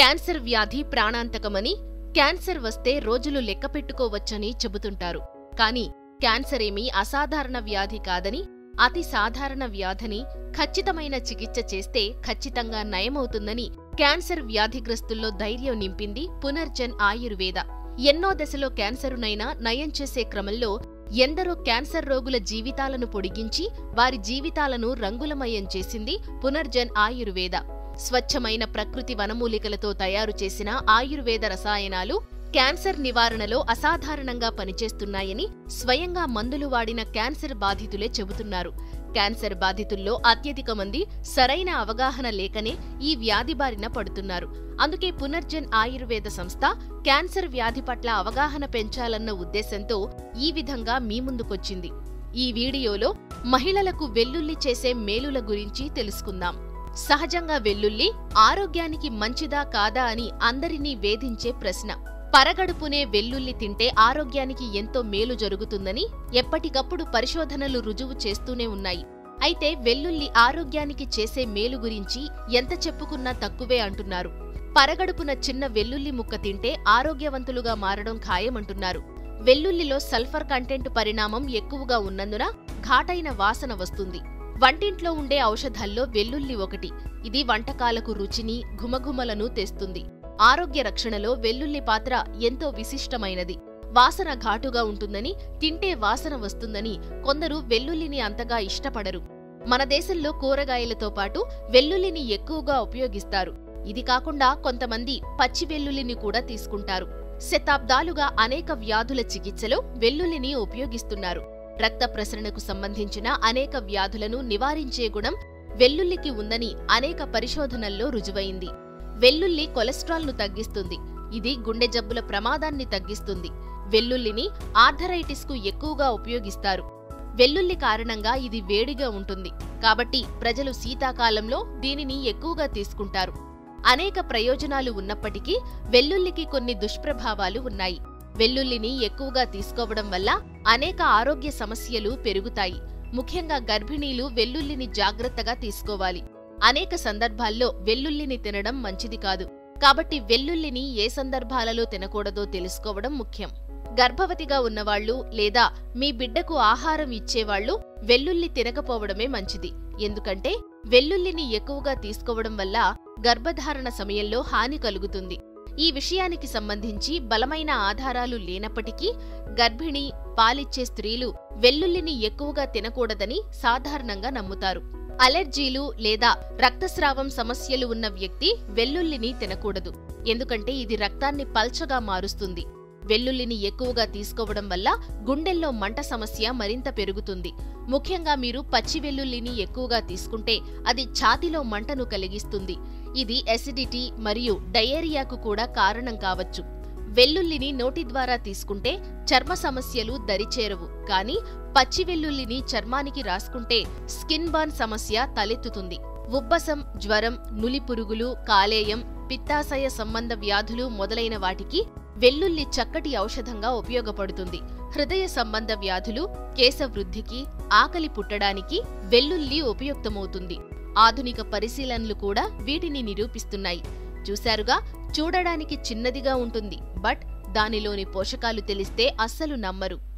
cancer వ్యాధి ప్రాణాంతకమని cancer వస్తే రోజులు లెక్క పెట్టుకోవచ్చని చెబుతుంటారు కానీ క్యాన్సర్ ఏమీ అసాధారణ వ్యాధి కాదని అతి సాధారణ వ్యాధిని ఖచ్చితమైన చికిత్స చేస్తే ఖచ్చితంగా నయమవుతుందని క్యాన్సర్ వ్యాధిగ్రస్తుల్లో ధైర్యం నింపింది పునర్జన్ ఆయుర్వేద ఎన్నో దశలో క్యాన్సరునైనా నయం చేసే క్రమంలో ఎందరో క్యాన్సర్ రోగుల జీవితాలను పొడిగించి వారి జీవితాలను రంగులమయం చేసింది పునర్జన్ ఆయుర్వేద స్వచ్ఛమైన ప్రకృతి వనమూలికలతో తయారు చేసిన ఆయుర్వేద రసాయనాలు క్యాన్సర్ నివారణలో అసాధారణంగా పనిచేస్తున్నాయని స్వయంగా మందులు వాడిన క్యాన్సర్ బాధితులే చెబుతున్నారు క్యాన్సర్ బాధితుల్లో అత్యధిక మంది సరైన అవగాహన లేకనే ఈ వ్యాధి బారిన పడుతున్నారు అందుకే పునర్జన్ ఆయుర్వేద సంస్థ క్యాన్సర్ వ్యాధి పట్ల అవగాహన పెంచాలన్న ఉద్దేశంతో ఈ విధంగా మీ ముందుకొచ్చింది ఈ వీడియోలో మహిళలకు వెల్లుల్లి చేసే మేలుల గురించి తెలుసుకుందాం సహజంగా వెల్లుల్లి ఆరోగ్యానికి మంచిదా కాదా అని అందరినీ వేధించే ప్రశ్న పరగడుపునే వెల్లుల్లి తింటే ఆరోగ్యానికి ఎంతో మేలు జరుగుతుందని ఎప్పటికప్పుడు పరిశోధనలు రుజువు చేస్తూనే ఉన్నాయి అయితే వెల్లుల్లి ఆరోగ్యానికి చేసే మేలు గురించి ఎంత చెప్పుకున్నా తక్కువే అంటున్నారు పరగడుపున చిన్న వెల్లుల్లి ముక్క తింటే ఆరోగ్యవంతులుగా మారడం ఖాయమంటున్నారు వెల్లుల్లిలో సల్ఫర్ కంటెంట్ పరిణామం ఎక్కువగా ఉన్నందున ఘాటైన వాసన వస్తుంది వంటింట్లో ఉండే ఔషధాల్లో వెల్లుల్లి ఒకటి ఇది వంటకాలకు రుచిని ఘుమఘుమలను తెస్తుంది ఆరోగ్య రక్షణలో వెల్లుల్లి పాత్ర ఎంతో విశిష్టమైనది వాసన ఘాటుగా ఉంటుందని తింటే వాసన వస్తుందని కొందరు వెల్లుల్లిని అంతగా ఇష్టపడరు మన దేశంలో కూరగాయలతో పాటు వెల్లుల్లిని ఎక్కువగా ఉపయోగిస్తారు ఇది కాకుండా కొంతమంది పచ్చి వెల్లుల్లిని కూడా తీసుకుంటారు శతాబ్దాలుగా అనేక వ్యాధుల చికిత్సలో వెల్లుల్లిని ఉపయోగిస్తున్నారు రక్త ప్రసరణకు సంబంధించిన అనేక వ్యాధులను నివారించే గుణం వెల్లుల్లికి ఉందని అనేక పరిశోధనల్లో రుజువైంది వెల్లుల్లి కొలెస్ట్రాల్ను తగ్గిస్తుంది ఇది గుండె జబ్బుల ప్రమాదాన్ని తగ్గిస్తుంది వెల్లుల్లిని ఆర్థరైటిస్కు ఎక్కువగా ఉపయోగిస్తారు వెల్లుల్లి కారణంగా ఇది వేడిగా ఉంటుంది కాబట్టి ప్రజలు శీతాకాలంలో దీనిని ఎక్కువగా తీసుకుంటారు అనేక ప్రయోజనాలు ఉన్నప్పటికీ వెల్లుల్లికి కొన్ని దుష్ప్రభావాలు ఉన్నాయి వెల్లుల్లిని ఎక్కువగా తీసుకోవడం వల్ల అనేక ఆరోగ్య సమస్యలు పెరుగుతాయి ముఖ్యంగా గర్భిణీలు వెల్లుల్లిని జాగ్రత్తగా తీసుకోవాలి అనేక సందర్భాల్లో వెల్లుల్లిని తినడం మంచిది కాదు కాబట్టి వెల్లుల్లిని ఏ సందర్భాలలో తినకూడదో తెలుసుకోవడం ముఖ్యం గర్భవతిగా ఉన్నవాళ్లు లేదా మీ బిడ్డకు ఆహారం ఇచ్చేవాళ్లు వెల్లుల్లి తినకపోవడమే మంచిది ఎందుకంటే వెల్లుల్లిని ఎక్కువగా తీసుకోవడం వల్ల గర్భధారణ సమయంలో హాని కలుగుతుంది ఈ విషయానికి సంబంధించి బలమైన ఆధారాలు లేనప్పటికీ గర్భిణి పాలిచ్చే స్త్రీలు వెల్లుల్లిని ఎక్కువగా తినకూడదని సాధారణంగా నమ్ముతారు అలెర్జీలు లేదా రక్తస్రావం సమస్యలు ఉన్న వ్యక్తి వెల్లుల్లిని తినకూడదు ఎందుకంటే ఇది రక్తాన్ని పల్చగా మారుస్తుంది వెల్లుల్లిని ఎక్కువగా తీసుకోవడం వల్ల గుండెల్లో మంట సమస్య మరింత పెరుగుతుంది ముఖ్యంగా మీరు పచ్చి వెల్లుల్లిని ఎక్కువగా తీసుకుంటే అది ఛాతిలో మంటను కలిగిస్తుంది ఇది ఎసిడిటీ మరియు డయేరియాకు కూడా కారణం కావచ్చు వెల్లుల్లిని నోటి ద్వారా తీసుకుంటే చర్మ సమస్యలు దరిచేరవు కానీ పచ్చి వెల్లుల్లిని చర్మానికి రాసుకుంటే స్కిన్ బర్న్ సమస్య తలెత్తుతుంది ఉబ్బసం జ్వరం నులి పురుగులు కాలేయం పిత్తాశయ సంబంధ వ్యాధులు మొదలైన వాటికి వెల్లుల్లి చక్కటి ఔషధంగా ఉపయోగపడుతుంది హృదయ సంబంధ వ్యాధులు కేశవృద్ధికి ఆకలి పుట్టడానికి వెల్లుల్లి ఉపయుక్తమవుతుంది ఆధునిక పరిశీలనలు కూడా వీటిని నిరూపిస్తున్నాయి చూశారుగా చూడడానికి చిన్నదిగా ఉంటుంది బట్ దానిలోని పోషకాలు తెలిస్తే అస్సలు నమ్మరు